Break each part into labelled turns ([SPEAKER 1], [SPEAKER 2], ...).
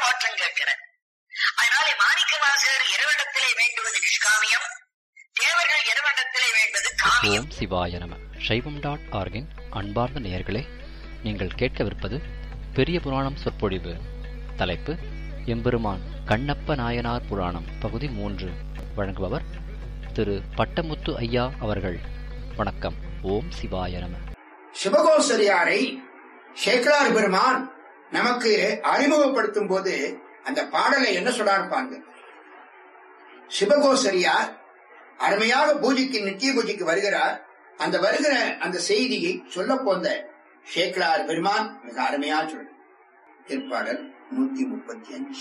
[SPEAKER 1] தோற்றம் கேட்கிறது அதனாலே மாணிக்க வாசகர் இறைவனிடத்திலே வேண்டுவது நிஷ்காமியம் தேவர்கள் இறைவனிடத்திலே வேண்டுவது காமியம்
[SPEAKER 2] ஓம் சிவாய நம சைவம் டாட் ஆர்கின் அன்பார்ந்த நேயர்களே நீங்கள் கேட்கவிருப்பது பெரிய புராணம் சொற்பொழிவு தலைப்பு எம்பெருமான் கண்ணப்ப நாயனார் புராணம் பகுதி மூன்று வழங்குபவர் திரு பட்டமுத்து ஐயா அவர்கள் வணக்கம் ஓம் சிவாய நம
[SPEAKER 3] சிவகோசரியாரை சேக்கலார் பெருமான் நமக்கு அறிமுகப்படுத்தும் போது அந்த பாடலை என்ன சொல்றாரு பாருங்க சிவகோசரியார் அருமையாக பூஜைக்கு நித்திய பூஜைக்கு வருகிறார் அந்த வருகிற அந்த செய்தியை சொல்ல போந்த சேக்கலார் பெருமான் மிக அருமையா சொல்ற திருப்பாடல் நூத்தி முப்பத்தி அஞ்சு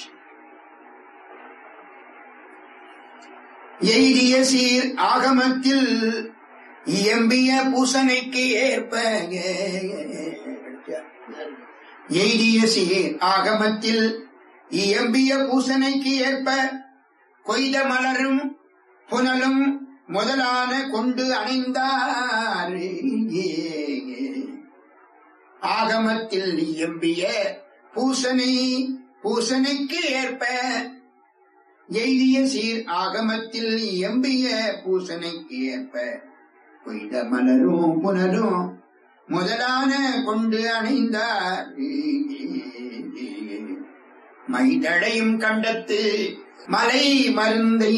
[SPEAKER 3] எய்திய சீர் ஆகமத்தில் இயம்பிய பூசனைக்கு ஏற்ப எய்திய சீர் ஆகமத்தில் இயம்பிய பூசனைக்கு ஏற்ப கொய்த மலரும் புனலும் முதலான கொண்டு அணைந்தார் ஆகமத்தில் இயம்பிய பூசனை பூசனைக்கு ஏற்ப எய்திய சீர் ஆகமத்தில் எம்பிய பூசனைக்கு ஏற்ப கொய்த மலரும் புனரும் முதலான கொண்டு அணைந்தார் மைதடையும் கண்டத்து மலை மருந்தை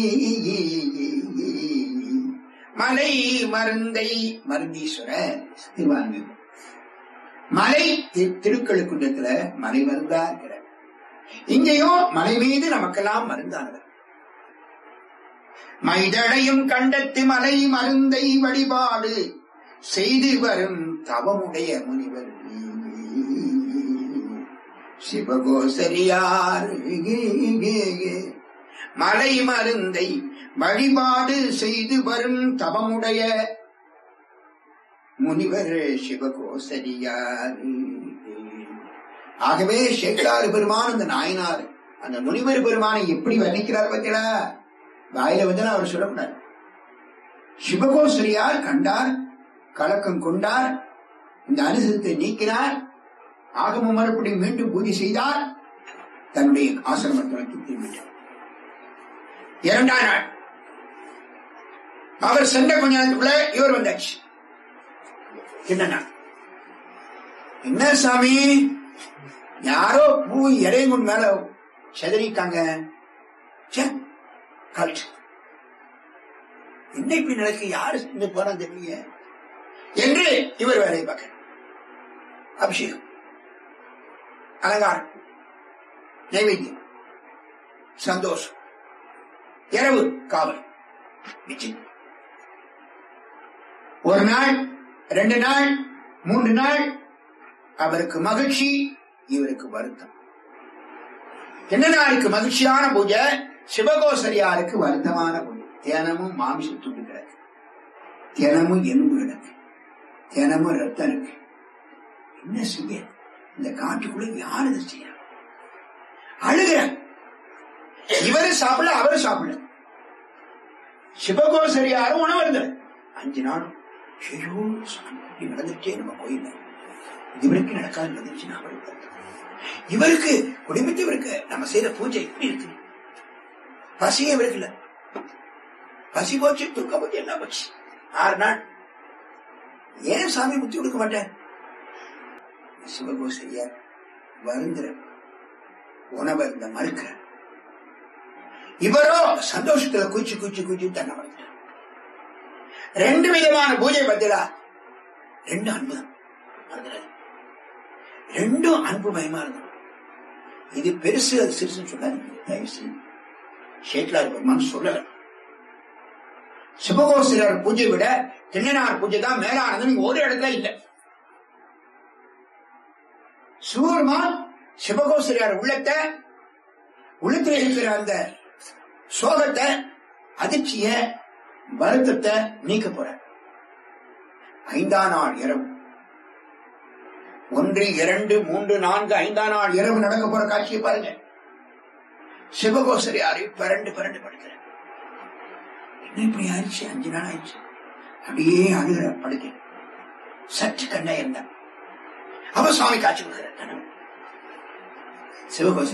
[SPEAKER 3] மலை மருந்தை மருந்தீஸ்வரர் திருவான்மியூர் மலை தி- திருக்கழுக்குன்றத்துல மலை மருந்தா இருக்கிறார் இங்கேயும் மலை மீது நமக்கெல்லாம் மருந்தானவர் மைதழையும் கண்டத்து மலை மருந்தை வழிபாடு செய்து வரும் தவமுடைய முனிவர் சிவகோசரியார் மலை மருந்தை வழிபாடு செய்து வரும் தவமுடைய முனிவர் சிவகோசரியார் ஆகவே சேக்கலாறு பெருமான் அந்த நாயனார் அந்த முனிவர் பெருமானை எப்படி வர்ணிக்கிறார் பார்த்தீங்களா வாயில வந்து அவர் சொல்லக்கூடாது சிவகோசரியார் கண்டார் கலக்கம் கொண்டார் இந்த அனுசத்தை நீக்கினார் ஆகம மறுபடி மீண்டும் பூஜை செய்தார் தன்னுடைய ஆசிரமத்தை நோக்கி திரும்பிட்டார் இரண்டாம் நாள் அவர் சென்ற கொஞ்ச நேரத்துக்குள்ள இவர் வந்தாச்சு என்னன்னா என்ன சாமி யாரோ பூ இறைவன் மேல செதறிட்டாங்க ச்சே, கரெக்ட். என்ன இப்படி நடக்கு யாரு இந்த போறா தெரியல என்று இவர் வேலையை பார்க்க அபிஷேகம் அலங்காரம் நைவேத்தியம் சந்தோஷம் இரவு காவல் நிச்சயம் ஒரு நாள் ரெண்டு நாள் மூன்று நாள் அவருக்கு மகிழ்ச்சி இவருக்கு வருத்தம் என்ன நாளுக்கு மகிழ்ச்சியான பூஜை சிவகோசரியாருக்கு வருத்தமான பூஜை தினமும் மாமிசம் துண்டு கிடக்கு தினமும் எலும்பு கிடக்கு தினமும் ரத்தம் இருக்கு என்ன செய்ய இந்த காட்டுக்குள்ள யார் இதை செய்யறாங்க அழுகிறாங்க இவரு சாப்பிடல அவரு சாப்பிடல சிவகோசரியாரும் உணவு இருந்தது அஞ்சு நாள் ஐயோ சாமி, இப்படி நடந்துச்சே நம்ம கோயில்ல இது வரைக்கும் நடக்காது நடந்துச்சுன்னா அவருக்கு வருத்தம். இவருக்கு குடும்பத்து இவருக்கு நம்ம செய்யற பூஜை எப்படி இருக்கு பசியே இவருக்கு இல்ல பசி போச்சு தூக்க போச்சு என்ன போச்சு ஆறு நாள் ஏன் சாமி முத்தி கொடுக்க மாட்டேன் சிவகோசரியார் வருந்துற உணவை இந்த மறுக்கிற இவரோ சந்தோஷத்துல கூச்சி கூச்சி கூச்சி தன்னை வளர்த்தார் ரெண்டு விதமான பூஜை பத்திலா ரெண்டு அன்பு தான் மறந்துடாதீங்க. ரெண்டும் அன்பு மயமா இருந்தது இது பெருசு அது சிறுசுன்னு சொல்லாதீங்க தயவு செய்து. சேக்கலார் பெருமான் சொல்லல சிவகோசரியார் பூஜை விட திண்ணனார் பூஜை தான் மேலானது நீங்க ஒரு இடத்துல இல்ல சிவபெருமான் சிவகோசரியார் உள்ளத்தை உள்ளத்துல இருக்கிற அந்த சோகத்தை அதிர்ச்சிய வருத்தத்தை நீக்க போற ஐந்தாம் நாள் இரவு ஒன்று இரண்டு மூன்று நான்கு ஐந்தாம் நாள் இரவு நடக்க போற காட்சியை பாருங்க சிவகோசரியாரை பரண்டு பரண்டு படுக்கிற என்ன இப்படி ஆயிடுச்சு அஞ்சு நாள் ஆயிடுச்சு அப்படியே அழுகிற படுக்க சற்று கண்ணா இருந்தான் அவ சுவாமி காட்சி கொடுக்கிற கனவு சிவகோசரி